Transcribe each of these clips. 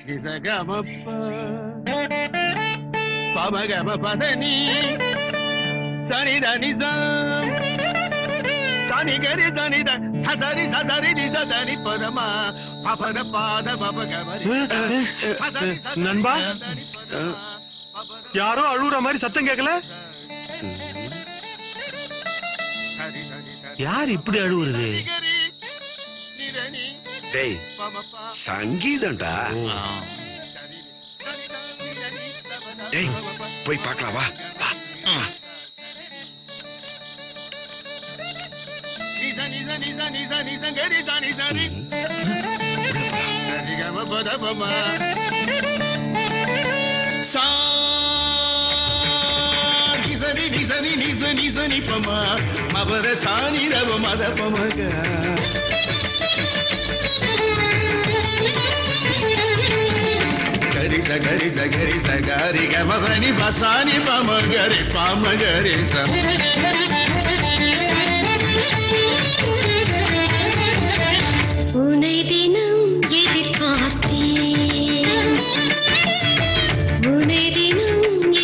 நிசகமப்ப பமகம பதனி சனித நிசம் சனிகரி சனித சசரி சசரி நிசதனி பதமா பபத பாத பபகமரி நண்பா? யாரோ அழுகுற மாதிரி சத்தம் கேட்கல யார் இப்படி அழுவுறது டேய் சங்கீதம்டா டேய் போய் பார்க்கலாம் வா வா வா. நிச நிச நிச நிச நிசங்கரி சனி சரி சரிகம பதபமா சா நிசரி நிசரி நிச நிச நிபமா மபர சானி ரவ மத பமக గరి స గరి స గరి స గరి గమ బని బసాని పమ గరి పమ గరి స உனை தினம் எதிர்பார்த்தேன் உனை தினம்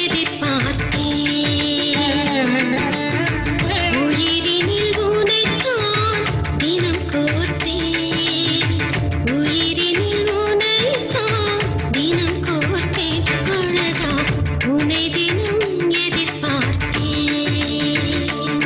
எதிர்பார்த்தேன் உயிரினில் உனைத்தான் தினம் கோர்த்தேன் உயிரினில் உனைத்தான் தினம் கோர்த்தேன் அழகா உனை தினம் எதிர்பார்த்தேன்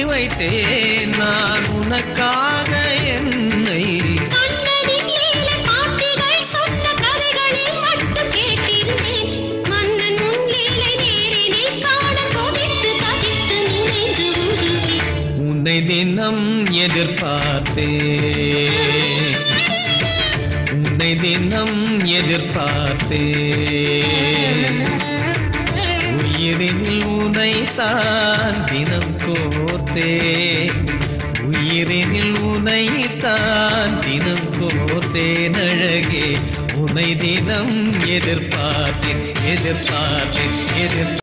வைத்தேன் நான் உனக்காக என்னை கண்ணனின் லீலை பாட்டிகள் சொன்ன கதைகளில் மட்டும் கேட்டிருந்தேன் மன்னன் உன் லீலை நேரினில் காண கொதித்து தவித்து நினைந்து உருவேன் உன்னை தினம் எதிர்பார்த்தேன் உன்னை தினம் எதிர்பார்த்தேன் உயிரில் உனை தான் தினம் கோர்த்தேன் உயிரினில் உனை தான் தினம் கோர்த்தேன் அழகே உனை தினம் எதிர்பார்த்தேன் எதிர்பார்த்தேன் எதிர்